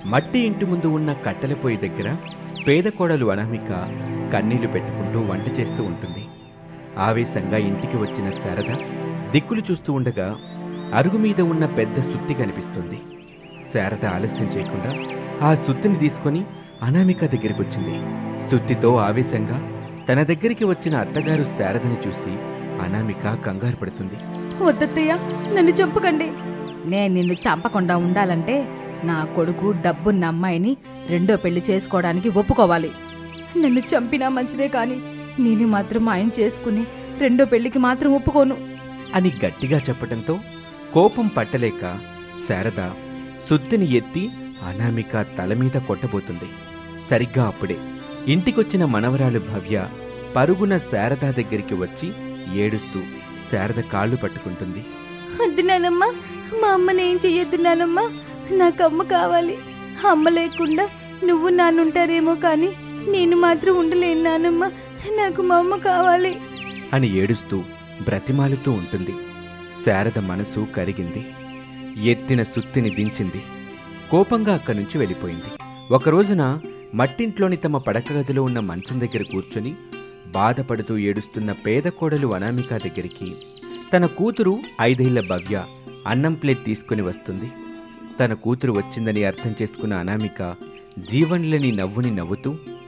మట్టి ఇంటి ముందు ఉన్న కట్టెల పొయ్యి దగ్గర పేద కోడలు అనామిక కన్నీళ్లు పెట్టుకుంటూ వంట చేస్తూ ఉంటుంది ఆవేశంగా ఇంటికి వచ్చిన శారద దిక్కులు చూస్తూ ఉండగా అరుగు మీద ఉన్న పెద్ద సుత్తి కనిపిస్తుంది శారద ఆలస్యం చేయకుండా ఆ సుత్తిని తీసుకొని అనామిక దగ్గరికి వచ్చింది సుత్తితో ఆవేశంగా తన దగ్గరికి వచ్చిన అత్తగారు శారదని చూసి అనామిక కంగారు పడుతుంది వద్దత్తయ్య నన్ను చంపకండి నేను నిన్ను చంపకుండా ఉండాలంటే నా కొడుకు డబ్బున్న అమ్మాయిని రెండో పెళ్లి చేసుకోవడానికి ఒప్పుకోవాలి నన్ను చంపినా మంచిదే కానీ నేను మాత్రం ఆయన చేసుకుని రెండో పెళ్లికి మాత్రం ఒప్పుకోను అని గట్టిగా చెప్పటంతో కోపం పట్టలేక శారద సుత్తిని ఎత్తి అనామిక తల మీద కొట్టబోతుంది సరిగ్గా అప్పుడే ఇంటికొచ్చిన మనవరాలు భవ్య పరుగున శారద దగ్గరికి వచ్చి ఏడుస్తూ శారద కాళ్ళు పట్టుకుంటుంది వద్దు నానమ్మా మా అమ్మని ఏం చెయ్యొద్దు నానమ్మా నాకు అమ్మ కావాలి అమ్మ లేకుండా నువ్వు నాన్నుంటారేమో కానీ నేను మాత్రం ఉండలేను నానమ్మ నాకు మా అమ్మ కావాలి అని ఏడుస్తూ బ్రతిమాలుతూ ఉంటుంది శారద మనసు కరిగింది ఎత్తిన సుత్తిని దించింది కోపంగా అక్కడి నుంచి వెళ్ళిపోయింది ఒక రోజున మట్టింట్లోని తమ పడక గదిలో ఉన్న మంచం దగ్గర కూర్చొని బాధపడుతూ ఏడుస్తున్న పేద కోడలు అనామిక దగ్గరికి తన కూతురు ఐదేళ్ల భవ్య అన్నం ప్లేట్ తీసుకుని వస్తుంది తన కూతురు వచ్చిందని అర్థం చేసుకున్న అనామిక జీవన్లని నవ్వుని నవ్వుతూ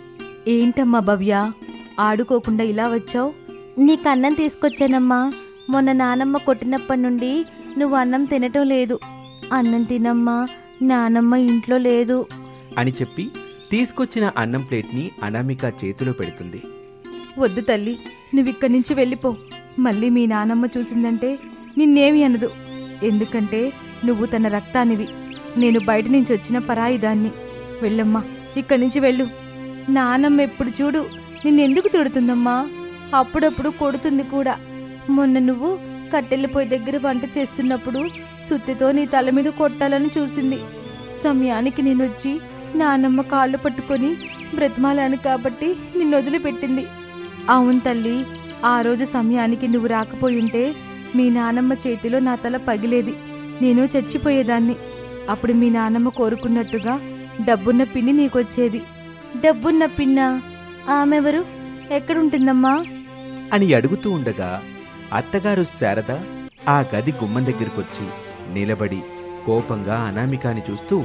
ఏంటమ్మా భవ్య ఆడుకోకుండా ఇలా వచ్చావు నీకు అన్నం తీసుకొచ్చానమ్మా మొన్న నానమ్మ కొట్టినప్పటి నుండి నువ్వు అన్నం తినటం లేదు అన్నం తినమ్మా నానమ్మ ఇంట్లో లేదు అని చెప్పి తీసుకొచ్చిన అన్నం ప్లేట్ని అనామిక చేతిలో పెడుతుంది వద్దు తల్లి నువ్విక్కడి నుంచి వెళ్ళిపో మళ్ళీ మీ నానమ్మ చూసిందంటే నిన్నేమి అనదు ఎందుకంటే నువ్వు తన రక్తానివి నేను బయట నుంచి వచ్చిన పరాయిదాన్ని వెళ్ళమ్మా ఇక్కడి నుంచి వెళ్ళు నానమ్మ ఎప్పుడు చూడు నిన్నెందుకు తిడుతుందమ్మా అప్పుడప్పుడు కొడుతుంది కూడా మొన్న నువ్వు కట్టెల పొయ్యి దగ్గర వంట చేస్తున్నప్పుడు సుత్తితో నీ తల మీద కొట్టాలని చూసింది సమయానికి నేను వచ్చి నానమ్మ కాళ్ళు పట్టుకొని బ్రతిమాలాను కాబట్టి నిన్ను వదిలిపెట్టింది అవును తల్లి ఆ రోజు సమయానికి నువ్వు రాకపోయుంటే మీ నానమ్మ చేతిలో నా తల పగిలేది నేను చచ్చిపోయేదాన్ని అప్పుడు మీ నానమ్మ కోరుకున్నట్టుగా డబ్బున్న పిన్ని నీకొచ్చేది డబ్బున్న పిన్న ఆమెవరు ఎక్కడుంటుందమ్మా అని అడుగుతూ ఉండగా అత్తగారు శారద ఆ గది గుమ్మం దగ్గరకొచ్చి నిలబడి కోపంగా అనామికాని చూస్తూ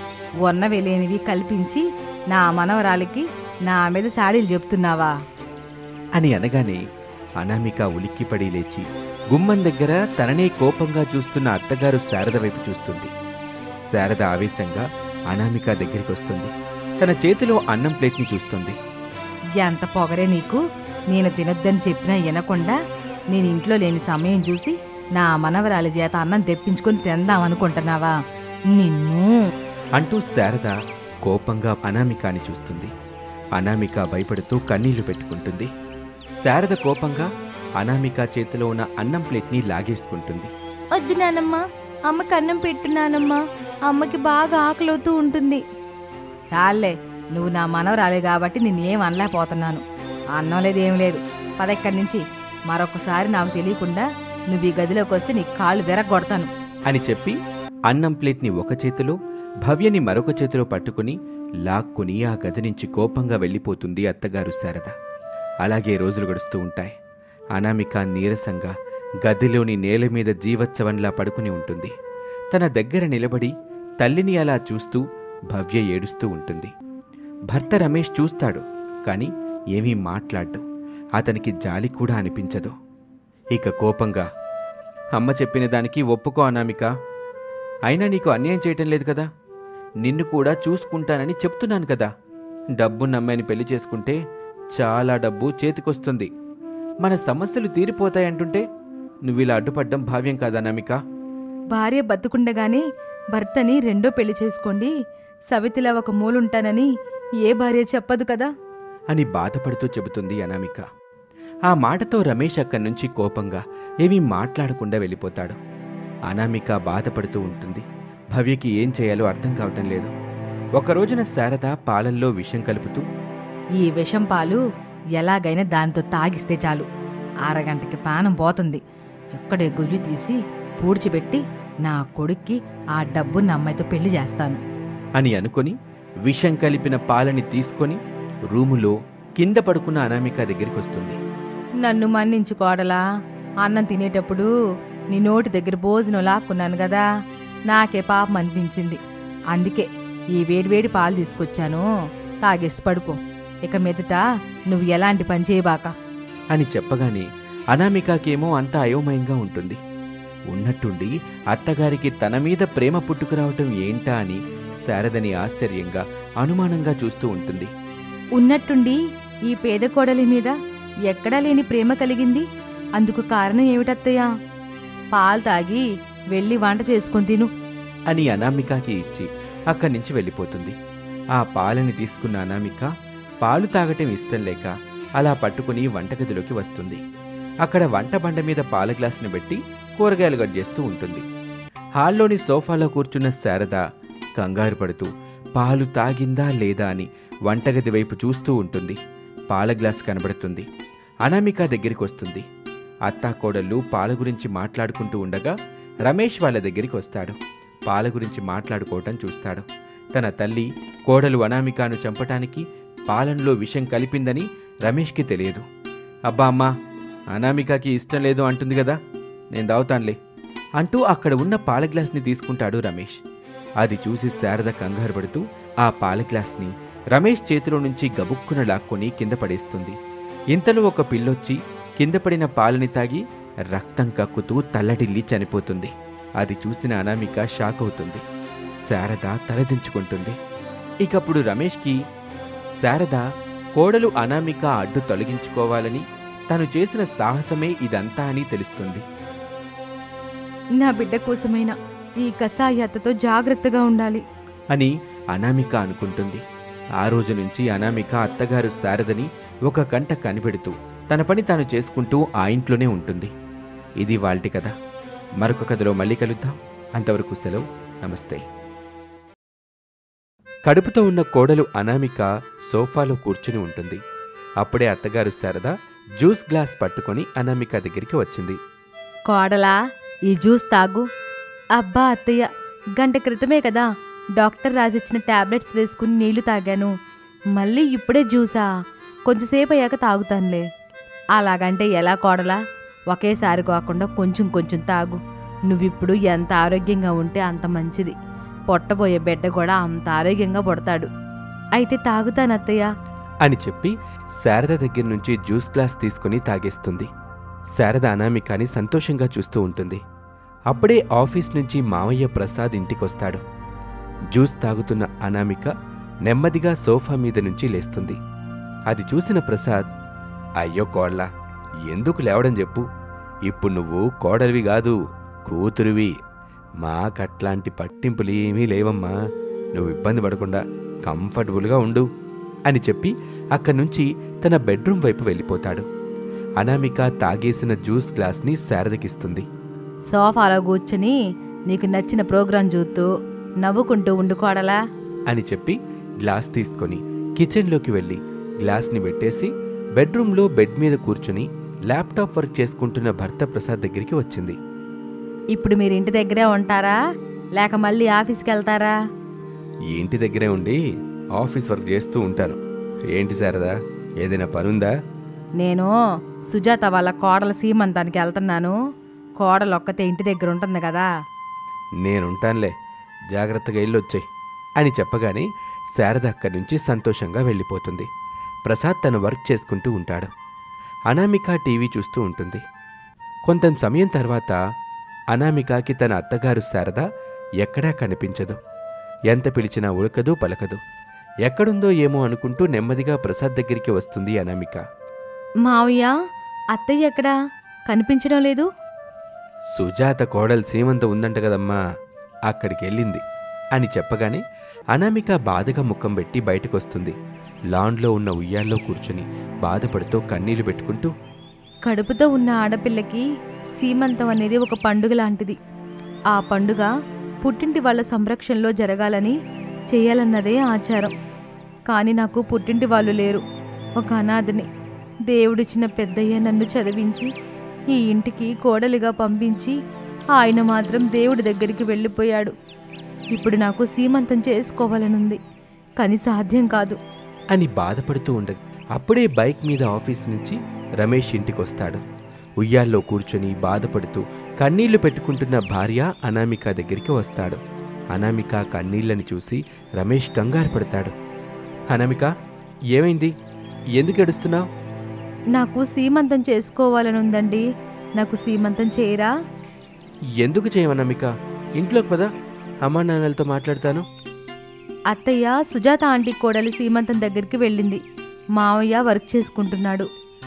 ఉన్నవి లేనివి కల్పించి నా మనవరాలికి నా మీద సాడీలు చెప్తున్నావా అని అనగానే అనామిక ఉలిక్కిపడి లేచి గుమ్మం దగ్గర తననే కోపంగా చూస్తున్న అత్తగారు శారద వైపు చూస్తుంది శారద ఆవేశంగా అనామిక దగ్గరికి వస్తుంది తన చేతిలో అన్నం ప్లేట్ని చూస్తుంది ఎంత పొగరే నీకు నేను తినొద్దని చెప్పినా వినకుండా నేను ఇంట్లో లేని సమయం చూసి నా మనవరాలి చేత అన్నం తెప్పించుకొని తిందాం అనుకుంటున్నావా నిన్ను అంటూ శారద కోపంగా అనామికాని చూస్తుంది అనామిక భయపడుతూ కన్నీళ్లు పెట్టుకుంటుంది శారద కోపంగా అనామిక చేతిలో ఉన్న అన్నం ప్లేట్ని లాగేసుకుంటుంది వద్దు నానమ్మ అమ్మకి అన్నం పెట్టు నానమ్మ అమ్మకి బాగా ఆకలివుతూ ఉంటుంది చాలే నువ్వు నా మనవరాలే కాబట్టి నిన్నేం అనలేకపోతున్నాను అన్నం లేదు ఏం లేదు పదెక్కడి నుంచి మరొకసారి నాకు తెలియకుండా నువ్వు ఈ గదిలోకి వస్తే నీ కాళ్ళు విరగొడతాను అని చెప్పి అన్నం ప్లేట్ని ఒక చేతిలో భవ్యని మరొక చేతిలో పట్టుకుని లాక్కుని ఆ గది నుంచి కోపంగా వెళ్ళిపోతుంది అత్తగారు శారద అలాగే రోజులు గడుస్తూ ఉంటాయి అనామిక నీరసంగా గదిలోని నేల మీద జీవోత్సవంలా పడుకుని ఉంటుంది తన దగ్గర నిలబడి తల్లిని అలా చూస్తూ భవ్య ఏడుస్తూ ఉంటుంది భర్త రమేష్ చూస్తాడు కాని ఏమీ మాట్లాడ్డు అతనికి జాలి కూడా అనిపించదు ఇక కోపంగా అమ్మ చెప్పిన దానికి ఒప్పుకో అనామిక అయినా నీకు అన్యాయం చేయటం లేదు కదా నిన్ను కూడా చూసుకుంటానని చెప్తున్నాను కదా డబ్బు నమ్మని పెళ్లి చేసుకుంటే చాలా డబ్బు చేతికొస్తుంది మన సమస్యలు తీరిపోతాయంటుంటే నువ్విలా అడ్డుపడ్డం భావ్యం కాదా అనామిక భార్య బతుకుండగానే భర్తని రెండో పెళ్లి చేసుకోండి సవితిలా ఒక మూలుంటానని ఏ భార్య చెప్పదు కదా అని బాధపడుతూ చెబుతుంది అనామిక ఆ మాటతో రమేష్ అక్కడి నుంచి కోపంగా ఏమీ మాట్లాడకుండా వెళ్ళిపోతాడు అనామిక బాధపడుతూ ఉంటుంది భవ్యకి ఏం చేయాలో అర్థం కావటం లేదు ఒక రోజున శారద పాలల్లో విషం కలుపుతూ ఈ విషం పాలు ఎలాగైనా దాంతో తాగిస్తే చాలు అరగంటకి పానం పోతుంది ఎక్కడే గుజ్జు తీసి పూడ్చిపెట్టి నా కొడుక్కి ఆ డబ్బున్న అమ్మాయితో పెళ్లి చేస్తాను అని అనుకొని విషం కలిపిన పాలని తీసుకొని రూములో కింద పడుకున్న అనామిక దగ్గరికి వస్తుంది నన్ను మన్నించు కోడలా అన్నం తినేటప్పుడు నీ నోటి దగ్గర భోజనం లాక్కున్నాను కదా నాకే పాపం అనిపించింది అందుకే ఈ వేడివేడి పాలు తీసుకొచ్చాను తాగేసి పడుకో ఇక మీదట నువ్వు ఎలాంటి పని చేయబాక అని చెప్పగానే అనామికకేమో అంత అయోమయంగా ఉంటుంది ఉన్నట్టుండి అత్తగారికి తన మీద ప్రేమ పుట్టుకురావటం ఏంటా అని శారదని ఆశ్చర్యంగా అనుమానంగా చూస్తూ ఉంటుంది ఉన్నట్టుండి ఈ పేద కోడలి మీద ఎక్కడా లేని ప్రేమ కలిగింది అందుకు కారణం ఏమిటత్తయ్యా పాలు తాగి వెళ్ళి వంట చేసుకొని తిను అని అనామికకి ఇచ్చి అక్కడి నుంచి వెళ్ళిపోతుంది ఆ పాలని తీసుకున్న అనామిక పాలు తాగటం ఇష్టం లేక అలా పట్టుకుని వంటగదిలోకి వస్తుంది అక్కడ వంట బండ మీద పాల గ్లాసును పెట్టి కూరగాయలు కట్ చేస్తూ ఉంటుంది హాల్లోని సోఫాలో కూర్చున్న శారద కంగారు పడుతూ పాలు తాగిందా లేదా అని వంటగది వైపు చూస్తూ ఉంటుంది పాల గ్లాస్ కనబడుతుంది అనామిక దగ్గరికి వస్తుంది అత్తా కోడళ్ళు పాల గురించి మాట్లాడుకుంటూ ఉండగా రమేష్ వాళ్ళ దగ్గరికి వస్తాడు పాల గురించి మాట్లాడుకోవటం చూస్తాడు తన తల్లి కోడలు అనామికను చంపటానికి పాలనలో విషం కలిపిందని రమేష్కి తెలియదు అబ్బా అమ్మా అనామికకి ఇష్టం లేదు అంటుంది కదా నేను దావుతానులే అంటూ అక్కడ ఉన్న పాల గ్లాస్ని తీసుకుంటాడు రమేష్ అది చూసి శారద కంగారు పడుతూ ఆ పాల గ్లాస్ని రమేష్ చేతిలో నుంచి గబుక్కున లాక్కొని కింద పడేస్తుంది ఇంతలో ఒక పిల్లొచ్చి కింద పడిన పాలని తాగి రక్తం కక్కుతూ తల్లడిల్లి చనిపోతుంది అది చూసిన అనామిక షాక్ అవుతుంది శారద తలదించుకుంటుంది ఇకప్పుడు రమేష్కి శారద కోడలు అనామిక అడ్డు తొలగించుకోవాలని తను చేసిన సాహసమే ఇదంతా అని తెలుస్తుంది నా బిడ్డ కోసమైనా ఈ కషాయత్తతో జాగ్రత్తగా ఉండాలి అని అనామిక అనుకుంటుంది ఆ రోజు నుంచి అనామిక అత్తగారు శారదని ఒక కంట కనిపెడుతూ తన పని తాను చేసుకుంటూ ఆ ఇంట్లోనే ఉంటుంది ఇది వాళ్ళటి కథ మరొక కథలో మళ్ళీ కలుద్దాం అంతవరకు సెలవు నమస్తే కడుపుతో ఉన్న కోడలు అనామిక సోఫాలో కూర్చుని ఉంటుంది అప్పుడే అత్తగారు శారద జ్యూస్ గ్లాస్ పట్టుకొని అనామిక దగ్గరికి వచ్చింది కోడలా ఈ జ్యూస్ తాగు అబ్బా అత్తయ్య గంట క్రితమే కదా డాక్టర్ రాసిచ్చిన టాబ్లెట్స్ వేసుకుని నీళ్లు తాగాను మళ్ళీ ఇప్పుడే జ్యూసా కొంచెంసేపు అయ్యాక తాగుతానులే అలాగంటే ఎలా కోడలా ఒకేసారి కాకుండా కొంచెం కొంచెం తాగు నువ్విప్పుడు ఎంత ఆరోగ్యంగా ఉంటే అంత మంచిది పొట్టబోయే బిడ్డ కూడా అంత ఆరోగ్యంగా పుడతాడు అయితే తాగుతాను అత్తయ్య అని చెప్పి శారద దగ్గర నుంచి జ్యూస్ గ్లాస్ తీసుకుని తాగేస్తుంది శారద అనామికని సంతోషంగా చూస్తూ ఉంటుంది అప్పుడే ఆఫీస్ నుంచి మావయ్య ప్రసాద్ ఇంటికొస్తాడు జ్యూస్ తాగుతున్న అనామిక నెమ్మదిగా సోఫా మీద నుంచి లేస్తుంది అది చూసిన ప్రసాద్ అయ్యో కోళ్ళ ఎందుకు లేవడం చెప్పు ఇప్పుడు నువ్వు కోడలివి కాదు కూతురివి మాకట్లాంటి పట్టింపులు ఏమీ లేవమ్మా నువ్వు ఇబ్బంది పడకుండా కంఫర్టబుల్గా ఉండు అని చెప్పి అక్కడి నుంచి తన బెడ్రూమ్ వైపు వెళ్ళిపోతాడు అనామిక తాగేసిన జ్యూస్ గ్లాస్ని శారదకిస్తుంది సోఫాలో కూర్చుని నీకు నచ్చిన ప్రోగ్రాం చూస్తూ నవ్వుకుంటూ ఉండుకోడలా అని చెప్పి గ్లాస్ తీసుకొని కిచెన్లోకి వెళ్ళి గ్లాస్ని పెట్టేసి బెడ్రూమ్లో బెడ్ మీద కూర్చుని ల్యాప్టాప్ వర్క్ చేసుకుంటున్న భర్త ప్రసాద్ దగ్గరికి వచ్చింది ఇప్పుడు మీరు ఇంటి దగ్గరే ఉంటారా లేక మళ్ళీ ఆఫీస్కి వెళ్తారా ఈ ఇంటి దగ్గరే ఉండి ఆఫీస్ వర్క్ చేస్తూ ఉంటాను ఏంటి శారదా ఏదైనా పనుందా నేను సుజాత వాళ్ళ కోడల సీమంతానికి వెళ్తున్నాను కోడలు ఒక్కతే ఇంటి దగ్గర ఉంటుంది కదా నేనుంటానులే జాగ్రత్తగా ఇల్లు వచ్చాయి అని చెప్పగానే శారద అక్కడి నుంచి సంతోషంగా వెళ్ళిపోతుంది ప్రసాద్ తన వర్క్ చేసుకుంటూ ఉంటాడు అనామిక టీవీ చూస్తూ ఉంటుంది కొంత సమయం తర్వాత అనామికకి తన అత్తగారు శారద ఎక్కడా కనిపించదు ఎంత పిలిచినా ఉడకదు పలకదు ఎక్కడుందో ఏమో అనుకుంటూ నెమ్మదిగా ప్రసాద్ దగ్గరికి వస్తుంది అనామిక మావయ్య అత్తయ్య ఎక్కడా కనిపించడం లేదు సుజాత కోడలు సీమంత ఉందంట కదమ్మా అక్కడికి వెళ్ళింది అని చెప్పగానే అనామిక బాధగా ముఖం పెట్టి బయటకొస్తుంది లాన్లో ఉన్న ఉయ్యాల్లో కూర్చుని బాధపడుతూ కన్నీళ్లు పెట్టుకుంటూ కడుపుతో ఉన్న ఆడపిల్లకి సీమంతం అనేది ఒక పండుగ లాంటిది ఆ పండుగ పుట్టింటి వాళ్ళ సంరక్షణలో జరగాలని చేయాలన్నదే ఆచారం కానీ నాకు పుట్టింటి వాళ్ళు లేరు ఒక అనాథని దేవుడిచ్చిన పెద్దయ్య నన్ను చదివించి ఈ ఇంటికి కోడలిగా పంపించి ఆయన మాత్రం దేవుడి దగ్గరికి వెళ్ళిపోయాడు ఇప్పుడు నాకు సీమంతం చేసుకోవాలనుంది కానీ సాధ్యం కాదు అని బాధపడుతూ ఉండదు అప్పుడే బైక్ మీద ఆఫీస్ నుంచి రమేష్ ఇంటికొస్తాడు ఉయ్యాల్లో కూర్చొని బాధపడుతూ కన్నీళ్లు పెట్టుకుంటున్న భార్య అనామిక దగ్గరికి వస్తాడు అనామిక కన్నీళ్ళని చూసి రమేష్ కంగారు పడతాడు అనామిక ఏమైంది ఎందుకు ఏడుస్తున్నావు నాకు సీమంతం చేసుకోవాలనుందండి నాకు సీమంతం చేయరా ఎందుకు చేయమనామిక ఇంట్లోకి పదా అమ్మా నాన్నలతో మాట్లాడతాను అత్తయ్య సుజాత ఆంటీ కోడలి సీమంతం దగ్గరికి వెళ్ళింది మావయ్య వర్క్ చేసుకుంటున్నాడు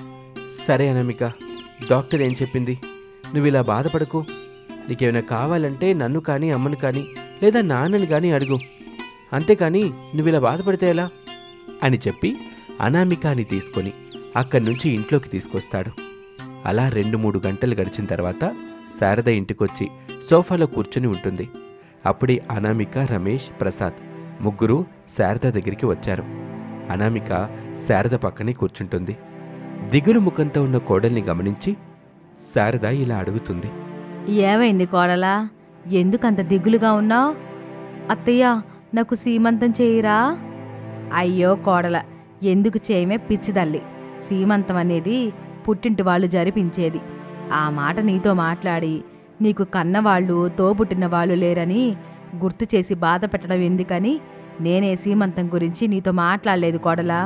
సరే అనామిక డాక్టర్ ఏం చెప్పింది నువ్వు ఇలా బాధపడకు నీకేమైనా కావాలంటే నన్ను కానీ అమ్మను కానీ లేదా నాన్నని కానీ అడుగు అంతేకాని నువ్వు ఇలా బాధపడితే ఎలా అని చెప్పి అనామికాని తీసుకొని అక్కడి నుంచి ఇంట్లోకి తీసుకొస్తాడు అలా రెండు మూడు గంటలు గడిచిన తర్వాత శారద ఇంటికొచ్చి సోఫాలో కూర్చుని ఉంటుంది అప్పుడే అనామిక రమేష్ ప్రసాద్ ముగ్గురు శారద దగ్గరికి వచ్చారు అనామిక శారద పక్కనే కూర్చుంటుంది దిగులు ముఖంతో ఉన్న కోడల్ని గమనించి శారద ఇలా అడుగుతుంది ఏమైంది కోడలా ఎందుకంత దిగులుగా ఉన్నావు అత్తయ్య నాకు సీమంతం చేయరా అయ్యో కోడల ఎందుకు చేయమే పిచ్చిదల్లి సీమంతం అనేది పుట్టింటి వాళ్ళు జరిపించేది ఆ మాట నీతో మాట్లాడి నీకు కన్నవాళ్ళు తోబుట్టిన వాళ్ళు లేరని గుర్తు చేసి బాధ పెట్టడం ఎందుకని నేనే సీమంతం గురించి నీతో మాట్లాడలేదు కోడలా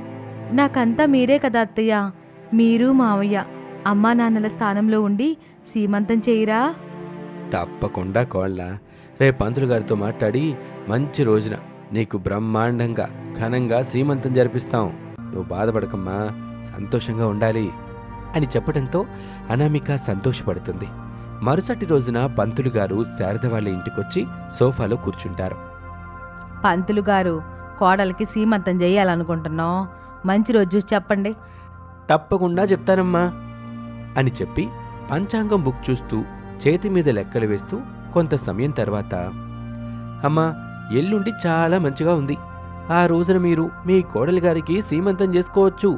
నాకంతా మీరే కదా అత్తయ్య మీరు మావయ్య అమ్మా నాన్నల స్థానంలో ఉండి సీమంతం చేయరా తప్పకుండా కోళ్ళ రేపు పంతులు గారితో మాట్లాడి మంచి రోజున నీకు బ్రహ్మాండంగా ఘనంగా సీమంతం జరిపిస్తాం నువ్వు బాధపడకమ్మా సంతోషంగా ఉండాలి అని చెప్పడంతో అనామిక సంతోషపడుతుంది మరుసటి రోజున పంతులు గారు శారద వాళ్ళ ఇంటికొచ్చి సోఫాలో కూర్చుంటారు పంతులు గారు కోడలికి సీమంతం చేయాలనుకుంటున్నాం మంచి రోజు చూసి చెప్పండి తప్పకుండా చెప్తానమ్మా అని చెప్పి పంచాంగం బుక్ చూస్తూ చేతి మీద లెక్కలు వేస్తూ కొంత సమయం తర్వాత అమ్మా ఎల్లుండి చాలా మంచిగా ఉంది ఆ రోజున మీరు మీ కోడలి గారికి సీమంతం చేసుకోవచ్చు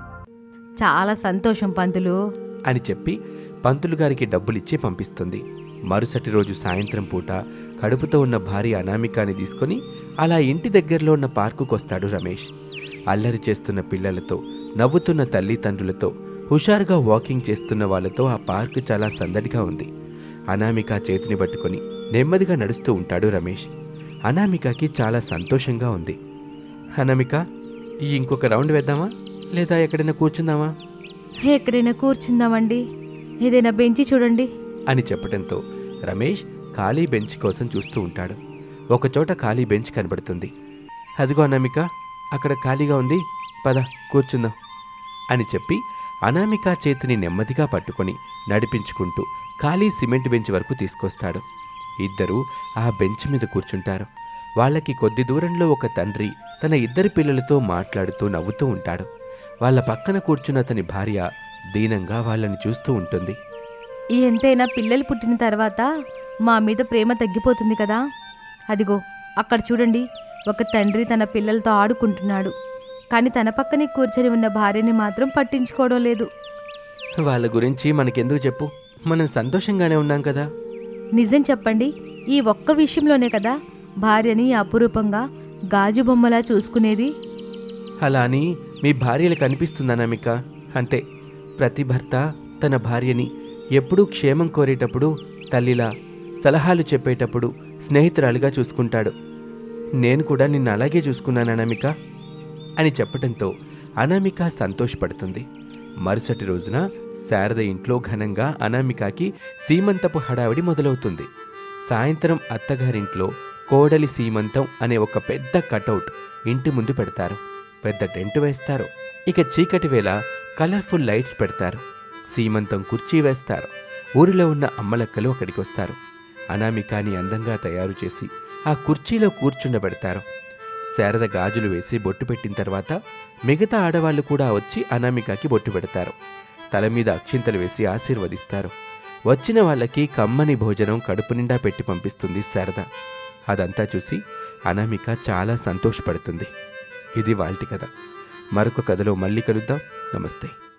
చాలా సంతోషం పంతులు అని చెప్పి పంతులు గారికి డబ్బులిచ్చి పంపిస్తుంది మరుసటి రోజు సాయంత్రం పూట కడుపుతో ఉన్న భార్య అనామికాని తీసుకొని అలా ఇంటి దగ్గరలో ఉన్న పార్కుకొస్తాడు రమేష్ అల్లరి చేస్తున్న పిల్లలతో నవ్వుతున్న తల్లిదండ్రులతో హుషారుగా వాకింగ్ చేస్తున్న వాళ్ళతో ఆ పార్కు చాలా సందడిగా ఉంది అనామిక చేతిని పట్టుకొని నెమ్మదిగా నడుస్తూ ఉంటాడు రమేష్ అనామికకి చాలా సంతోషంగా ఉంది అనామిక ఈ ఇంకొక రౌండ్ వేద్దామా లేదా ఎక్కడైనా కూర్చుందామా ఎక్కడైనా కూర్చుందామండి ఏదైనా బెంచి చూడండి అని చెప్పడంతో రమేష్ ఖాళీ బెంచ్ కోసం చూస్తూ ఉంటాడు ఒకచోట ఖాళీ బెంచ్ కనబడుతుంది అదిగో అనామిక అక్కడ ఖాళీగా ఉంది పద కూర్చుందాం అని చెప్పి అనామిక చేతిని నెమ్మదిగా పట్టుకొని నడిపించుకుంటూ ఖాళీ సిమెంట్ బెంచ్ వరకు తీసుకొస్తాడు ఇద్దరూ ఆ బెంచ్ మీద కూర్చుంటారు వాళ్ళకి కొద్ది దూరంలో ఒక తండ్రి తన ఇద్దరి పిల్లలతో మాట్లాడుతూ నవ్వుతూ ఉంటాడు వాళ్ళ పక్కన కూర్చున్న అతని భార్య దీనంగా వాళ్ళని చూస్తూ ఉంటుంది ఎంతైనా పిల్లలు పుట్టిన తర్వాత మా మీద ప్రేమ తగ్గిపోతుంది కదా అదిగో అక్కడ చూడండి ఒక తండ్రి తన పిల్లలతో ఆడుకుంటున్నాడు కానీ తన పక్కనే కూర్చొని ఉన్న భార్యని మాత్రం పట్టించుకోవడం లేదు వాళ్ళ గురించి మనకెందుకు చెప్పు మనం సంతోషంగానే ఉన్నాం కదా నిజం చెప్పండి ఈ ఒక్క విషయంలోనే కదా భార్యని అపురూపంగా గాజు బొమ్మలా చూసుకునేది అలా అని మీ భార్యలు కనిపిస్తుందనామిక అంతే ప్రతి భర్త తన భార్యని ఎప్పుడూ క్షేమం కోరేటప్పుడు తల్లిలా సలహాలు చెప్పేటప్పుడు స్నేహితురాలిగా చూసుకుంటాడు నేను కూడా నిన్ను అలాగే చూసుకున్నాను అనామిక అని చెప్పడంతో అనామిక సంతోషపడుతుంది మరుసటి రోజున శారద ఇంట్లో ఘనంగా అనామికకి సీమంతపు హడావిడి మొదలవుతుంది సాయంత్రం అత్తగారింట్లో కోడలి సీమంతం అనే ఒక పెద్ద కటౌట్ ఇంటి ముందు పెడతారు పెద్ద టెంట్ వేస్తారు ఇక చీకటి వేళ కలర్ఫుల్ లైట్స్ పెడతారు సీమంతం కుర్చీ వేస్తారు ఊరిలో ఉన్న అమ్మలక్కలు అక్కడికి వస్తారు అనామికాని అందంగా తయారు చేసి ఆ కుర్చీలో కూర్చుండబెడతారు శారద గాజులు వేసి బొట్టు పెట్టిన తర్వాత మిగతా ఆడవాళ్ళు కూడా వచ్చి అనామికకి బొట్టు పెడతారు తల మీద అక్షింతలు వేసి ఆశీర్వదిస్తారు వచ్చిన వాళ్ళకి కమ్మని భోజనం కడుపు నిండా పెట్టి పంపిస్తుంది శారద అదంతా చూసి అనామిక చాలా సంతోషపడుతుంది ఇది వాల్టి కథ మరొక కథలో మళ్ళీ కలుద్దాం నమస్తే